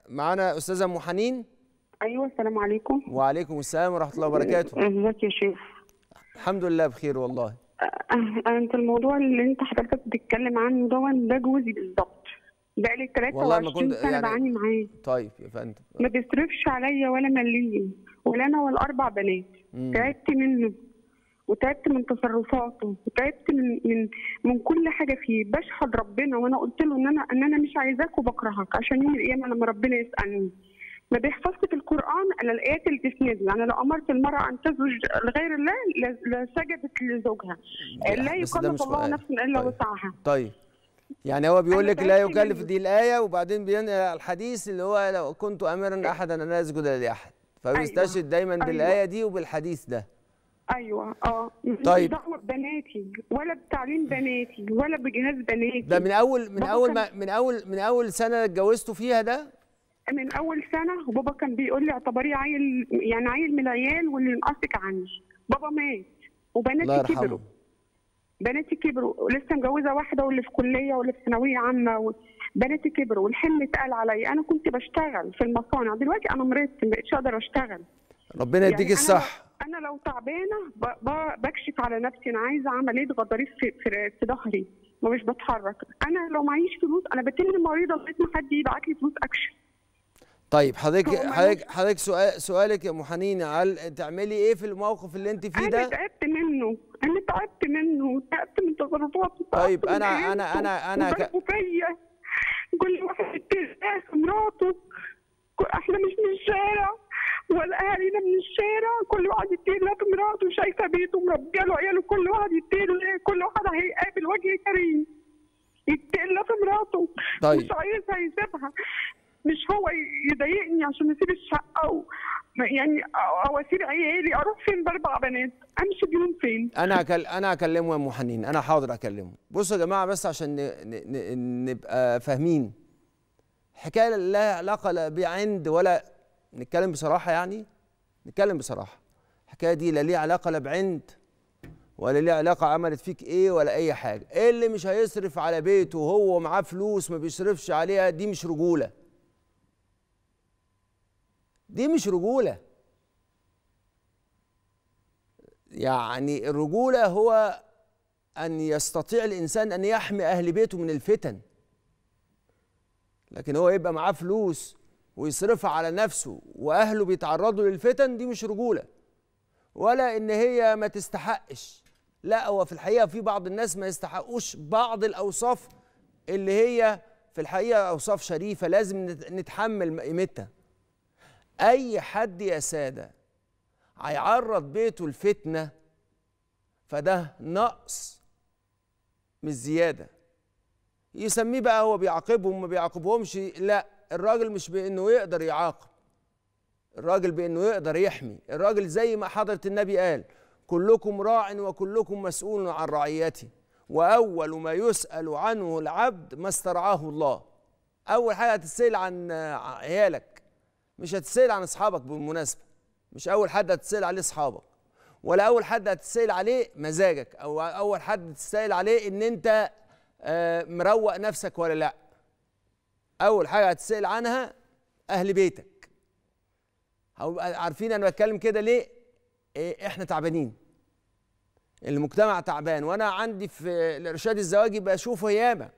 معانا استاذه ام حنين ايوه السلام عليكم وعليكم السلام ورحمه الله وبركاته ازيك يا شيخ الحمد لله بخير والله أه، انت الموضوع اللي انت حضرتك بتتكلم عنه ده ده جوزي بالظبط بقالي والله ما 23 كنت- سنه يعني- بعاني معاه طيب يا فندم ما بيصرفش عليا ولا مليم ولا انا ولا اربع بنات مم. تعبت منه وتعبت من تصرفاته وتعبت من من من كل حاجه فيه بشهد ربنا وانا قلت له ان انا ان انا مش عايزاك وبكرهك عشان يوم القيامه لما ربنا يسالني ما بيحفظش في القران الا الايات اللي تسنده يعني لو امرت المراه ان تزوج لغير الله ل- لسجدت لزوجها لا بس ده مش يكلف الله قرآن. نفسا الا طيب. وسعها طيب يعني هو بيقول أنا لك لا تعبت يكلف منه. دي الايه وبعدين بينقل على الحديث اللي هو لو كنت امرا احدا ان لا اسجد لاحد فبيستشهد دايما أيوة. بالايه دي وبالحديث ده ايوه اه مش طيب. دعوه ببناتي ولا بتعليم بناتي ولا بجهاز بناتي ده من اول من بابا اول كان- ما من اول من اول سنه اتجوزتوا فيها ده من اول سنه وبابا كان بيقول لي اعتبريه عيل يعني عيل من العيال واللي ينقصك عني بابا مات الله وبناتي يرحمه كبروا بناتي كبروا ولسه مجوزه واحده واللي في كليه واللي في ثانويه عامه و... بناتي كبروا والحمل اتقل عليا انا كنت بشتغل في المصانع دلوقتي انا مريض ما بقتش اقدر اشتغل ربنا يديك يعني الصح انا لو, أنا لو تعبانه ب... ب... بكشف على نفسي انا عايزه عمليه غضاريف في في, في ظهري ومش بتحرك انا لو معيش فلوس انا بتم مريضه لغايه ما حد يبعت لي فلوس اكشف طيب حضرتك هو حضرتك حضرتك سؤال سؤالك يا ام حنين هل تعملي ايه في الموقف اللي انت فيه انا ده تعبت منه انا تعبت منه وتعبت من تصرفاته طيب، وتعبت من أنا- أنا- عيلته أنا- أنا ك- وضربه فيا كل واحد يتقي في مراته ك- احنا مش من الشارع ولا اهالينا من الشارع كل واحد يتقي في مراته شايفه بيته مربيه له عياله كل واحد يتقي له كل واحد هيقابل وجه كريم يتقي في مراته طيب. مش عايزها يسيبها مش هو يضايقني عشان اسيب الشقه و... يعني او اسيب عيالي اروح فين باربع بنات امشي بيهم فين انا هكل... انا هكلمه يا ام حنين انا حاضر اكلمه بصوا يا جماعه بس عشان ن... ن... ن... نبقى فاهمين حكايه لا علاقه لا بعند ولا نتكلم بصراحه يعني نتكلم بصراحه الحكايه دي لا ليها علاقه لا بعند ولا ليها علاقه عملت فيك ايه ولا اي حاجه إيه اللي مش هيصرف على بيته وهو معاه فلوس ما بيصرفش عليها دي مش رجوله دي مش رجوله يعني الرجولة هو أن يستطيع الإنسان أن يحمي أهل بيته من الفتن لكن هو يبقى معاه فلوس ويصرفها على نفسه وأهله بيتعرضوا للفتن دي مش رجولة ولا إن هي ما تستحقش لا هو في الحقيقة في بعض الناس ما يستحقوش بعض الأوصاف اللي هي في الحقيقة أوصاف شريفة لازم نت- نتحمل قيمتها أي حد يا سادة هيعرض بيته لفتنة فده نقص مش زيادة يسميه بقى هو بيعاقبهم ما بيعاقبهمش لا الراجل مش بانه يقدر يعاقب الراجل بانه يقدر يحمي الراجل زي ما حضرة النبي قال كلكم راع وكلكم مسؤول عن رعيته واول ما يسأل عنه العبد ما استرعاه الله اول حاجة هتتسأل عن عيالك مش هتتسأل عن اصحابك بالمناسبة مش اول حد هتتسأل عليه اصحابك ولا اول حد هتتسأل عليه مزاجك او اول حد تتسأل عليه ان انت آه، مروق نفسك ولا لا اول حاجه هتسال عنها اهل بيتك أو عارفين انا بتكلم كده ليه إيه احنا تعبانين المجتمع تعبان وانا عندي في الارشاد الزواجي بشوفه ياما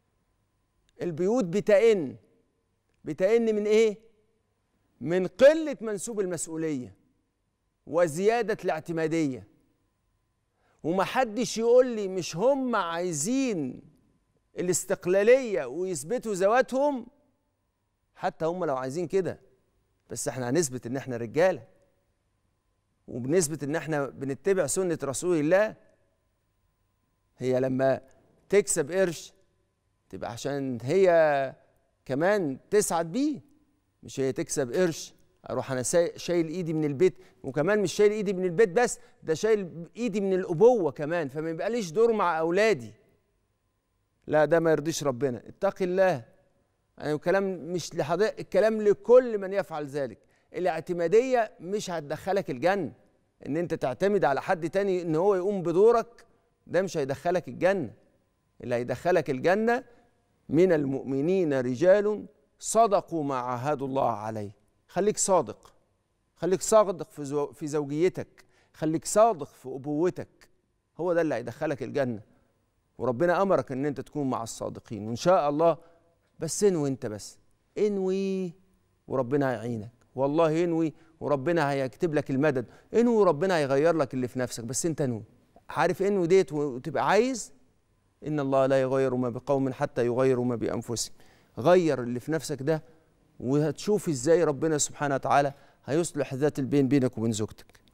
البيوت بتئن بتئن من ايه من قله منسوب المسؤوليه وزياده الاعتماديه ومحدش يقول لي مش هم عايزين الاستقلالية ويثبتوا ذواتهم حتى هم لو عايزين كده بس احنا هنثبت ان احنا رجالة وبنثبت ان احنا بنتبع سنة رسول الله هي لما تكسب قرش تبقى عشان هي كمان تسعد بيه مش هي تكسب قرش اروح انا سا- شايل ايدي من البيت وكمان مش شايل ايدي من البيت بس ده شايل ايدي من الابوه كمان فما يبقاليش دور مع اولادي لا ده ما يرضيش ربنا اتقي الله يعني الكلام مش لحضرتك الكلام لكل من يفعل ذلك الاعتماديه مش هتدخلك الجنه ان انت تعتمد على حد تاني ان هو يقوم بدورك ده مش هيدخلك الجنه اللي هيدخلك الجنه من المؤمنين رجال صدقوا ما عاهدوا الله عليه خليك صادق خليك صادق في زو في زوجيتك خليك صادق في ابوتك هو ده اللي هيدخلك الجنه وربنا امرك ان انت تكون مع الصادقين وان شاء الله بس انوي انت بس انوي وربنا هيعينك والله انوي وربنا هيكتب لك المدد انوي وربنا هيغير لك اللي في نفسك بس انت انوي عارف انوي ديت وتبقى عايز ان الله لا يغير ما بقوم حتى يغيروا ما بانفسهم غير اللي في نفسك ده وهتشوف ازاي ربنا سبحانه وتعالى هيصلح ذات البين بينك وبين زوجتك